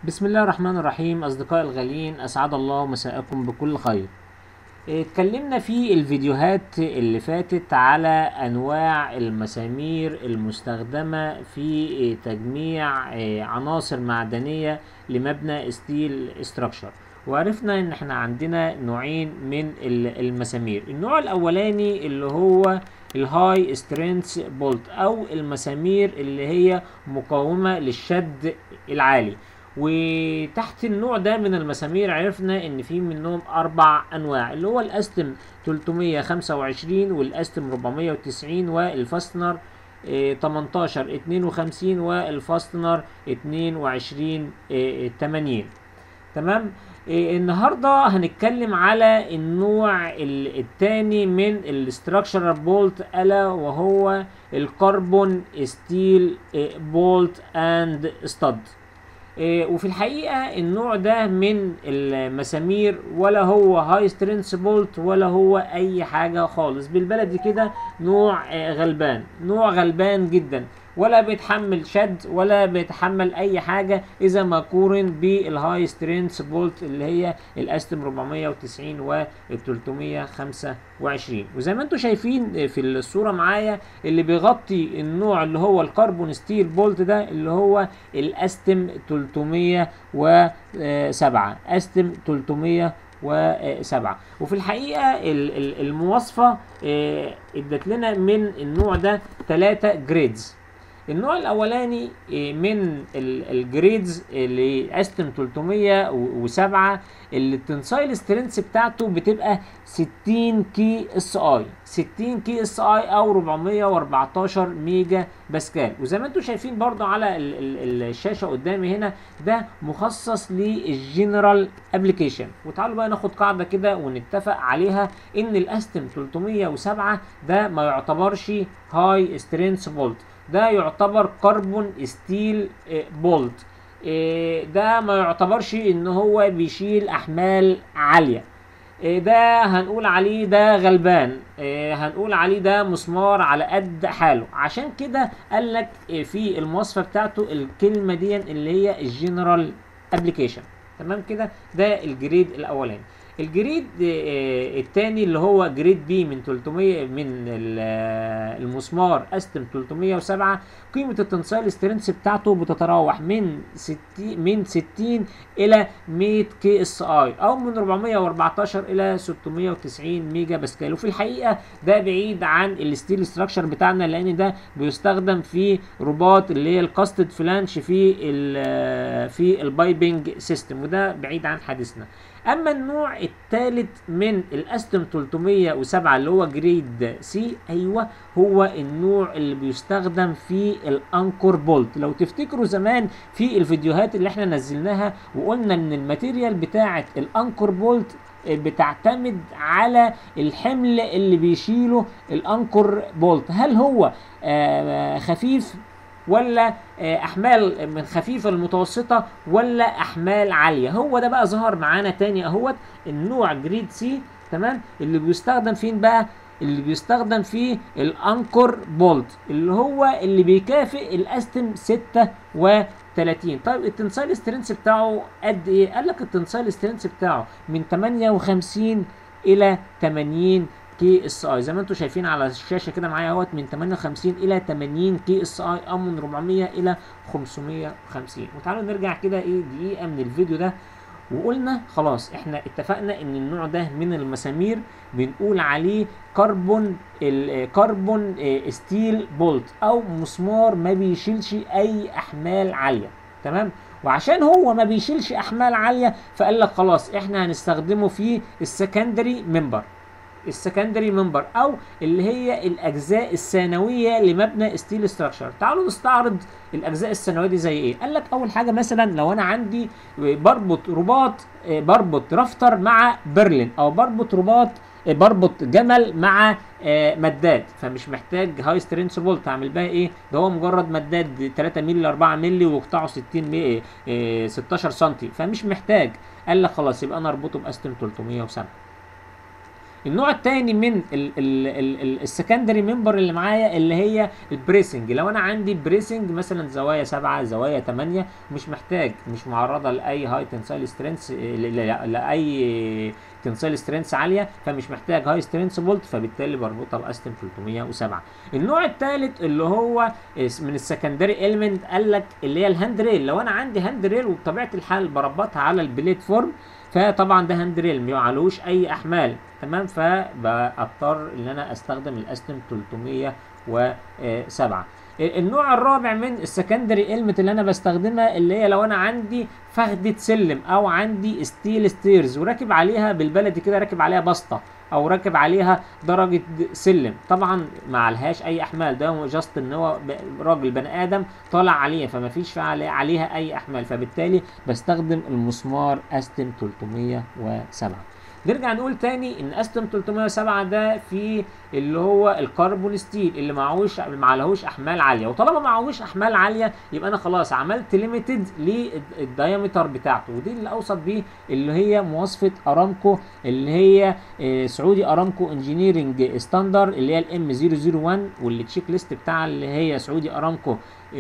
بسم الله الرحمن الرحيم أصدقائي الغاليين أسعد الله مساءكم بكل خير اتكلمنا في الفيديوهات اللي فاتت على أنواع المسامير المستخدمة في تجميع عناصر معدنية لمبنى ستيل استراكشر وعرفنا ان احنا عندنا نوعين من المسامير النوع الاولاني اللي هو الهاي سترينث بولت او المسامير اللي هي مقاومة للشد العالي وتحت النوع ده من المسامير عرفنا ان في منهم اربع انواع اللي هو الاستم 325 والاستم 490 والفاستنر 18 52 والفاستنر 22 80 تمام النهارده هنتكلم على النوع الثاني من الاستراكشرال بولت الا وهو الكربون ستيل بولت اند ستاد وفي الحقيقة النوع ده من المسامير ولا هو هاي سترينث بولت ولا هو أي حاجة خالص بالبلدي كده نوع غلبان نوع غلبان جدا ولا بيتحمل شد ولا بيتحمل اي حاجه اذا ما قورن بالهاي سترينث بولت اللي هي الاستم 490 وال 325 وزي ما انتم شايفين في الصوره معايا اللي بيغطي النوع اللي هو الكربون ستيل بولت ده اللي هو الاستم 307 استم 300 وسبعة وفي الحقيقة المواصفة ادت لنا من النوع ده ثلاثة جريدز النوع الاولاني من الجريدز اللي استم 307 اللي التنسايل سترينث بتاعته بتبقى 60 كي اس اي 60 كي اس اي او 414 ميجا باسكال وزي ما انتم شايفين برضو على ال ال الشاشه قدامي هنا ده مخصص للجنرال ابلكيشن وتعالوا بقى ناخد قاعده كده ونتفق عليها ان الاستم 307 ده ما يعتبرش هاي سترينث بولت ده يعتبر كربون ستيل بولت ده ما يعتبرش ان هو بيشيل احمال عاليه ده هنقول عليه ده غلبان هنقول عليه ده مسمار على قد حاله عشان كده قال لك في المواصفه بتاعته الكلمه دي اللي هي الجنرال ابلكيشن تمام كده ده الجريد الاولاني الجريد الثاني اللي هو جريد بي من 300 من المسمار استم 307 قيمة التنسايل سترينث بتاعته بتتراوح من 60 من 60 إلى 100 كي اس اي أو من 414 إلى 690 ميجا باسكال وفي الحقيقة ده بعيد عن الستيل ستراكشر بتاعنا لأن ده بيستخدم في رباط اللي هي الكاستد فلانش في ال في البايبنج سيستم وده بعيد عن حديثنا. اما النوع الثالث من الاستم 307 اللي هو جريد سي ايوه هو النوع اللي بيستخدم في الانكور بولت لو تفتكروا زمان في الفيديوهات اللي احنا نزلناها وقلنا ان الماتيريال بتاعه الانكور بولت بتعتمد على الحمل اللي بيشيله الانكور بولت هل هو آه خفيف ولا احمال من خفيفه لمتوسطه ولا احمال عاليه هو ده بقى ظهر معانا تاني اهوت النوع جريد سي تمام اللي بيستخدم فين بقى اللي بيستخدم فيه الانكور بولت اللي هو اللي بيكافئ الاستم 36 طيب التنسايل سترينث بتاعه قد ايه قال لك التنسايل سترينث بتاعه من 58 الى 80 كي اس اي زي ما انتم شايفين على الشاشه كده معايا اهوت من 58 الى 80 كي اس اي او من 400 الى 550 وتعالوا نرجع كده ايه دقيقه من الفيديو ده وقلنا خلاص احنا اتفقنا ان النوع ده من المسامير بنقول عليه كربون الكربون ستيل بولت او مسمار ما بيشيلش اي احمال عاليه تمام وعشان هو ما بيشيلش احمال عاليه فقال لك خلاص احنا هنستخدمه في السكندري ممبر السكندري ممبر او اللي هي الاجزاء الثانويه لمبنى ستيل ستراكشر تعالوا نستعرض الاجزاء الثانويه دي زي ايه قال لك اول حاجه مثلا لو انا عندي بربط رباط بربط رافتر مع برلين او بربط رباط بربط جمل مع مداد فمش محتاج هاي سترينث بولت اعمل بقى ايه ده هو مجرد مداد 3 مللي 4 مللي وقطعه 60 مللي 16 سم فمش محتاج قال لك خلاص يبقى انا اربطه باستم 307 النوع الثاني من السكندري ممبر اللي معايا اللي هي البريسنج لو انا عندي بريسنج مثلا زوايا سبعة زوايا ثمانية مش محتاج مش معرضه لاي هاي تنسايل سترينث لاي تنسايل سترينث عاليه فمش محتاج هاي سترينث بولت فبالتالي بربطها باستم 307 النوع الثالث اللي هو من السكندري اليمنت قال لك اللي هي الهاند ريل لو انا عندي هاند ريل وبطبيعه الحال بربطها على البليت فورم فطبعا ده هاند ريل ما عليهوش اي احمال تمام فبضطر ان انا استخدم الاستم 307 النوع الرابع من السكندري المت اللي انا بستخدمها اللي هي لو انا عندي فخدة سلم او عندي ستيل ستيرز وراكب عليها بالبلدي كده راكب عليها بسطة او راكب عليها درجة سلم طبعا ما عليهاش اي احمال ده جاست ان هو راجل بني ادم طالع عليها فما فيش عليها اي احمال فبالتالي بستخدم المسمار استم 307 نرجع نقول تاني ان استم 307 ده في اللي هو الكربون ستيل اللي معهوش ما عليهوش احمال عاليه وطالما معهوش احمال عاليه يبقى انا خلاص عملت ليميتد للدايمتر بتاعته ودي اللي اوصل بيه اللي هي مواصفه ارامكو اللي هي سعودي ارامكو انجينيرنج ستاندر اللي هي الام 001 والتشيك ليست بتاع اللي هي سعودي ارامكو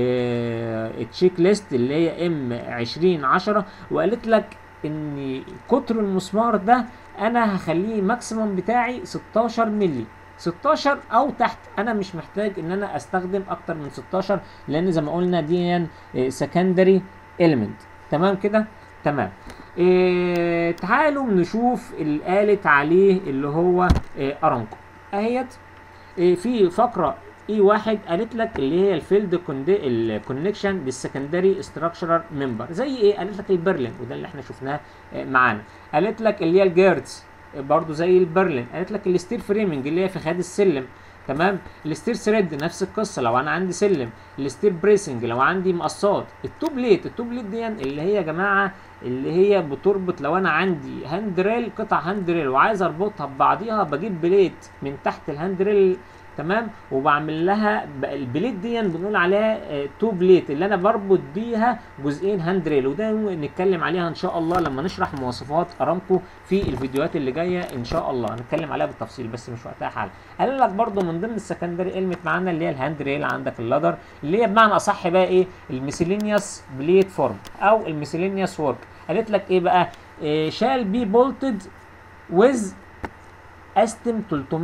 التشيك ليست اللي هي ام 2010 وقالت لك ان قطر المسمار ده انا هخليه ماكسيمم بتاعي 16 مللي 16 او تحت انا مش محتاج ان انا استخدم اكتر من 16 لان زي ما قلنا دي سكندري اليمنت تمام كده تمام إيه تعالوا نشوف اللي قالت عليه اللي هو إيه ارامكو اهيت إيه في فقره اي واحد قالت لك اللي هي الفيلد الكونكشن للسكندري ستراكشرال ممبر زي ايه قالت لك البرلين وده اللي احنا شفناه معانا قالت لك اللي هي الجيردز برضو زي البرلين قالت لك الستير فريمنج اللي هي في خاد السلم تمام الستير ثريد نفس القصه لو انا عندي سلم الستير بريسنج لو عندي مقصات التوب ليت التوب ليت دي اللي هي يا جماعه اللي هي بتربط لو انا عندي هاند ريل قطع هاند ريل وعايز اربطها ببعضيها بجيب بليت من تحت الهاند ريل تمام وبعمل لها البليت دي بنقول عليها تو بليت اللي انا بربط بيها جزئين هاند ريل وده نتكلم عليها ان شاء الله لما نشرح مواصفات ارامكو في الفيديوهات اللي جايه ان شاء الله هنتكلم عليها بالتفصيل بس مش وقتها حالا قال لك برضو من ضمن السكندري المت معانا اللي هي الهاند ريل عندك اللادر اللي هي بمعنى اصح بقى ايه الميسيلينيوس بليت فورم او الميسيلينيوس ورك قالت لك ايه بقى إيه شال بي بولتد ويز استم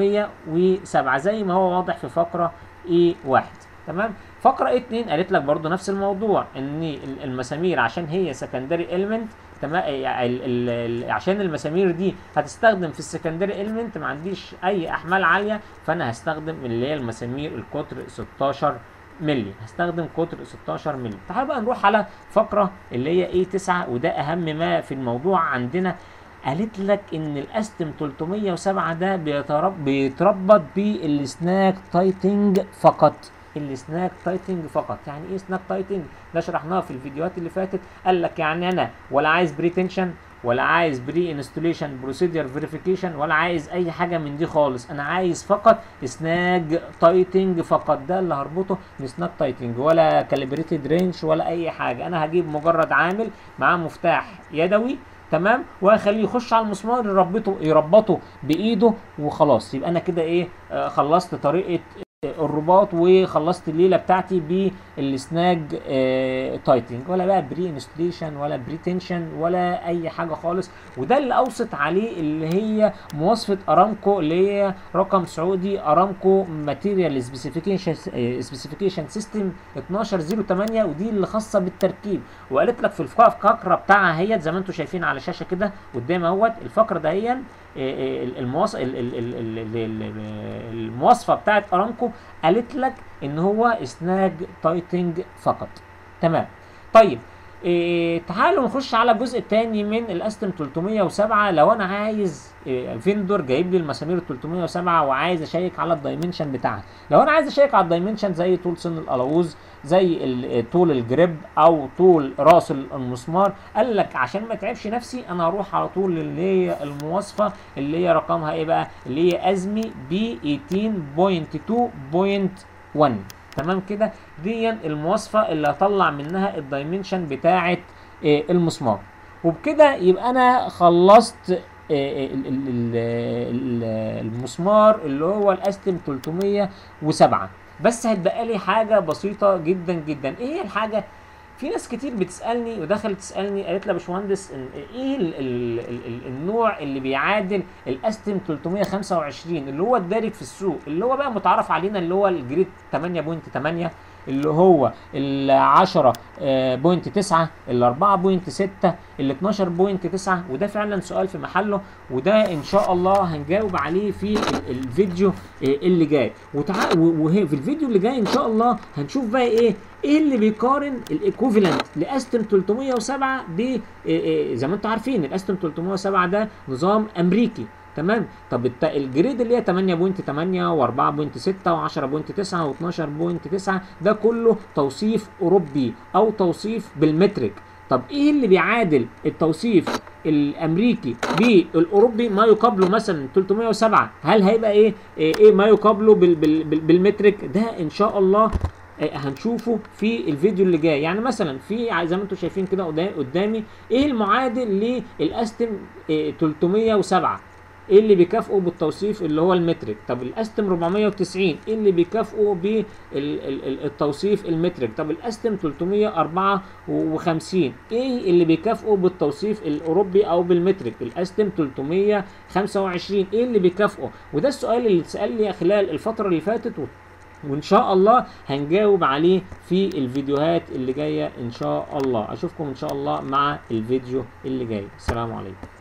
307 زي ما هو واضح في فقره اي واحد تمام فقره اي 2 قالت لك برضو نفس الموضوع ان المسامير عشان هي سكندري اليمنت تمام عشان المسامير دي هتستخدم في السكندري اليمنت ما عنديش اي احمال عاليه فانا هستخدم اللي هي المسامير القطر 16 مللي هستخدم قطر 16 مللي تعال بقى نروح على فقره اللي هي اي 9 وده اهم ما في الموضوع عندنا قالت لك ان الاستم 307 ده بيترب بيتربط بالسناك تايتنج فقط السناك تايتنج فقط يعني ايه سناك تايتنج ده شرحناه في الفيديوهات اللي فاتت قال لك يعني انا ولا عايز بري تنشن ولا عايز بري انستوليشن بروسيدر فيريفيكيشن ولا عايز اي حاجه من دي خالص انا عايز فقط سناج تايتنج فقط ده اللي هربطه بسناج تايتنج ولا كاليبريتد رينج ولا اي حاجه انا هجيب مجرد عامل معاه مفتاح يدوي تمام واخليه يخش على المسمار يربطه يربطه بايده وخلاص يبقى انا كده ايه آه خلصت طريقه الرباط وخلصت الليله بتاعتي بالسناج آه تايتنج ولا بقى بري انستليشن ولا بري تنشن ولا اي حاجه خالص وده اللي اوصت عليه اللي هي مواصفه ارامكو اللي هي رقم سعودي ارامكو ماتيريال سبيسيفيكيشن سبيسيفيكيشن سيستم 1208 ودي اللي خاصه بالتركيب وقالت لك في الفقره بتاعها هي زي ما انتم شايفين على الشاشه كده قدام اهوت الفقره دهيا المواصفه المواصفه بتاعت ارامكو قالت لك ان هو سناج تايتنج فقط تمام طيب إيه تعالوا نخش على الجزء الثاني من الاستم 307 لو انا عايز إيه فيندور جايب لي المسامير 307 وعايز اشيك على الدايمنشن بتاعها لو انا عايز اشيك على الدايمنشن زي طول سن القلاووز زي طول الجريب او طول راس المسمار قال لك عشان ما اتعبش نفسي انا هروح على طول اللي هي المواصفه اللي هي رقمها ايه بقى اللي هي ازمي بي 18.2.1 تمام كده دي المواصفه اللي هطلع منها الدايمنشن بتاعه المسمار وبكده يبقى انا خلصت آه، ال- ال- ال- ال- المسمار اللي هو الاستم 307 بس هتبقى لي حاجه بسيطه جدا جدا ايه هي الحاجه في ناس كتير بتسالني ودخلت تسالني قالت لي يا باشمهندس إن- ايه ال ال ال ال النوع اللي بيعادل الاستم 325 اللي هو الدارج في السوق اللي هو بقى متعارف علينا اللي هو الجريد 8.8 اللي هو ال 10.9 ال 4.6 ال 12.9 وده فعلا سؤال في محله وده ان شاء الله هنجاوب عليه في ال- الفيديو آه، اللي جاي وتع... و- وهي في الفيديو اللي جاي ان شاء الله هنشوف بقى ايه ايه اللي بيقارن الايكوفالنت لاستم 307 ب آه، آه، زي ما انتم عارفين الاستم 307 ده نظام امريكي تمام طب الت... الجريد اللي هي 8.8 و4.6 و10.9 و12.9 ده كله توصيف اوروبي او توصيف بالمترك طب ايه اللي بيعادل التوصيف الامريكي بالاوروبي ما يقابله مثلا 307 هل هيبقى ايه ايه إيه ما يقابله بال... بال... بال... بالمترك ده ان شاء الله آه، هنشوفه في الفيديو اللي جاي يعني مثلا في ع- زي ما انتم شايفين كده قدا- قدامي ايه المعادل للاستم آه، 307 ايه اللي بيكافئه بالتوصيف اللي هو المترك طب الاستم 490 ايه اللي بيكافئه بالتوصيف المترك طب الاستم 354 ايه اللي بيكافئه بالتوصيف الاوروبي او بالمترك الاستم 325 ايه اللي بيكافئه وده السؤال اللي اتسال لي خلال الفتره اللي فاتت و- وان شاء الله هنجاوب عليه في الفيديوهات اللي جايه ان شاء الله اشوفكم ان شاء الله مع الفيديو اللي جاي السلام عليكم